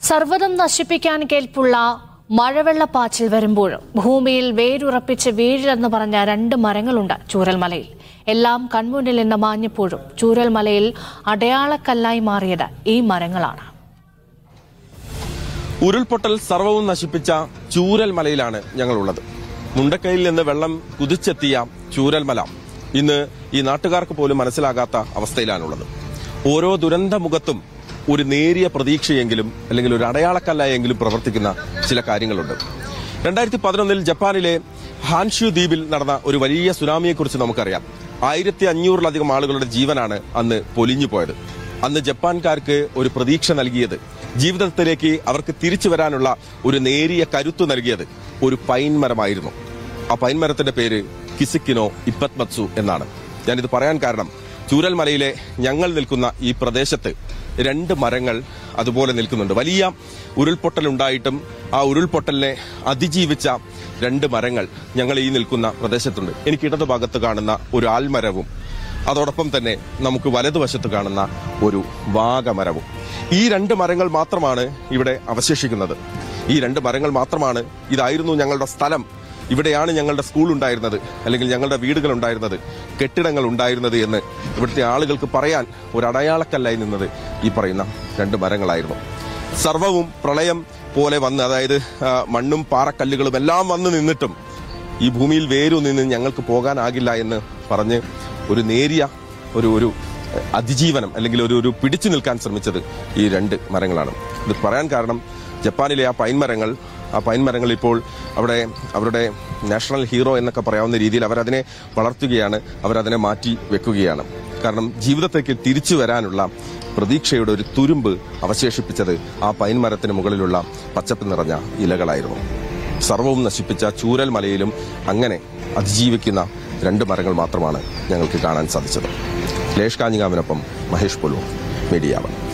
സർവ്വതും നശിപ്പിക്കാൻ കേൾപ്പുള്ള മഴവെള്ളപ്പാച്ചിൽ വരുമ്പോഴും ഭൂമിയിൽ വേരുറപ്പിച്ച് വീഴില്ലെന്ന് പറഞ്ഞ രണ്ട് മരങ്ങളുണ്ട് ചൂരൽമലയിൽ എല്ലാം കൺമുന്നിൽ നിന്ന് മാഞ്ഞപ്പോഴും ചൂരൽമലയിൽ അടയാളക്കല്ലായി മാറിയത് ഈ മരങ്ങളാണ് ഉരുൾപൊട്ടൽ സർവവും നശിപ്പിച്ച ചൂരൽ മലയിലാണ് ഞങ്ങളുള്ളത് മുണ്ടക്കയിൽ നിന്ന് വെള്ളം കുതിച്ചെത്തിയ ചൂരൽമല ഇന്ന് ഈ നാട്ടുകാർക്ക് പോലും മനസ്സിലാകാത്ത അവസ്ഥയിലാണുള്ളത് ഓരോ ദുരന്ത മുഖത്തും ഒരു നേരിയ പ്രതീക്ഷയെങ്കിലും അല്ലെങ്കിൽ ഒരു അടയാളക്കല്ലായെങ്കിലും പ്രവർത്തിക്കുന്ന ചില കാര്യങ്ങളുണ്ട് രണ്ടായിരത്തി പതിനൊന്നിൽ ജപ്പാനിലെ ഹാൻഷ്യു ദ്വീപിൽ നടന്ന ഒരു വലിയ സുനാമിയെക്കുറിച്ച് നമുക്കറിയാം ആയിരത്തി അഞ്ഞൂറിലധികം ആളുകളുടെ ജീവനാണ് അന്ന് പൊലിഞ്ഞു പോയത് അന്ന് ജപ്പാൻകാർക്ക് ഒരു പ്രതീക്ഷ നൽകിയത് ജീവിതത്തിലേക്ക് അവർക്ക് തിരിച്ചു വരാനുള്ള ഒരു നേരിയ കരുത്തു നൽകിയത് ഒരു പൈൻ മരമായിരുന്നു ആ പൈൻ മരത്തിന്റെ പേര് കിസിക്കിനോ ഇപ്പത്മത്സു എന്നാണ് ഞാനിത് പറയാൻ കാരണം ചൂരൽമലയിലെ ഞങ്ങൾ നിൽക്കുന്ന ഈ പ്രദേശത്ത് രണ്ട് മരങ്ങൾ അതുപോലെ നിൽക്കുന്നുണ്ട് വലിയ ഉരുൾപൊട്ടൽ ഉണ്ടായിട്ടും ആ ഉരുൾപൊട്ടലിനെ അതിജീവിച്ച രണ്ട് മരങ്ങൾ ഞങ്ങൾ ഈ നിൽക്കുന്ന പ്രദേശത്തുണ്ട് എനിക്ക് ഇടതുഭാഗത്ത് കാണുന്ന ഒരു ആൽമരവും അതോടൊപ്പം തന്നെ നമുക്ക് വലതുവശത്ത് കാണുന്ന ഒരു വാഗമരവും ഈ രണ്ട് മരങ്ങൾ മാത്രമാണ് ഇവിടെ അവശേഷിക്കുന്നത് ഈ രണ്ട് മരങ്ങൾ മാത്രമാണ് ഇതായിരുന്നു ഞങ്ങളുടെ സ്ഥലം ഇവിടെയാണ് ഞങ്ങളുടെ സ്കൂൾ ഉണ്ടായിരുന്നത് അല്ലെങ്കിൽ ഞങ്ങളുടെ വീടുകൾ ഉണ്ടായിരുന്നത് കെട്ടിടങ്ങൾ ഉണ്ടായിരുന്നത് എന്ന് ഇവിടുത്തെ ആളുകൾക്ക് പറയാൻ ഒരു അടയാളക്കല്ലായി നിന്നത് ഈ പറയുന്ന രണ്ട് മരങ്ങളായിരുന്നു സർവവും പ്രളയം പോലെ വന്ന് അതായത് ആ, മണ്ണും പാറക്കല്ലുകളും എല്ലാം വന്ന് നിന്നിട്ടും ഈ ഭൂമിയിൽ വേരു നിന്ന് ഞങ്ങൾക്ക് പോകാനാകില്ല എന്ന് പറഞ്ഞ് ഒരു നേരിയ ഒരു ഒരു എഹ്, അതിജീവനം അല്ലെങ്കിൽ ഒരു ഒരു പിടിച്ചു നിൽക്കാൻ ശ്രമിച്ചത് ഈ രണ്ട് മരങ്ങളാണ് ഇത് പറയാൻ കാരണം ജപ്പാനിലെ ആ പൈൻ മരങ്ങൾ ആ പൈൻ മരങ്ങൾ ഇപ്പോൾ അവിടെ അവരുടെ നാഷണൽ ഹീറോ എന്നൊക്കെ പറയാവുന്ന രീതിയിൽ അവരതിനെ വളർത്തുകയാണ് അവരതിനെ മാറ്റി വെക്കുകയാണ് കാരണം ജീവിതത്തേക്ക് തിരിച്ചു വരാനുള്ള പ്രതീക്ഷയുടെ ഒരു തുരുമ്പ് അവശേഷിപ്പിച്ചത് ആ പൈൻ മരത്തിന് മുകളിലുള്ള പച്ചപ്പ് നിറഞ്ഞ ഇലകളായിരുന്നു സർവവും നശിപ്പിച്ച ചൂരൽ മലയിലും അങ്ങനെ അതിജീവിക്കുന്ന രണ്ട് മരങ്ങൾ മാത്രമാണ് ഞങ്ങൾക്ക് കാണാൻ സാധിച്ചത് ലേഷ് കാഞ്ഞിങ്ങാവിനൊപ്പം മഹേഷ് പൊലു മീഡിയ വൺ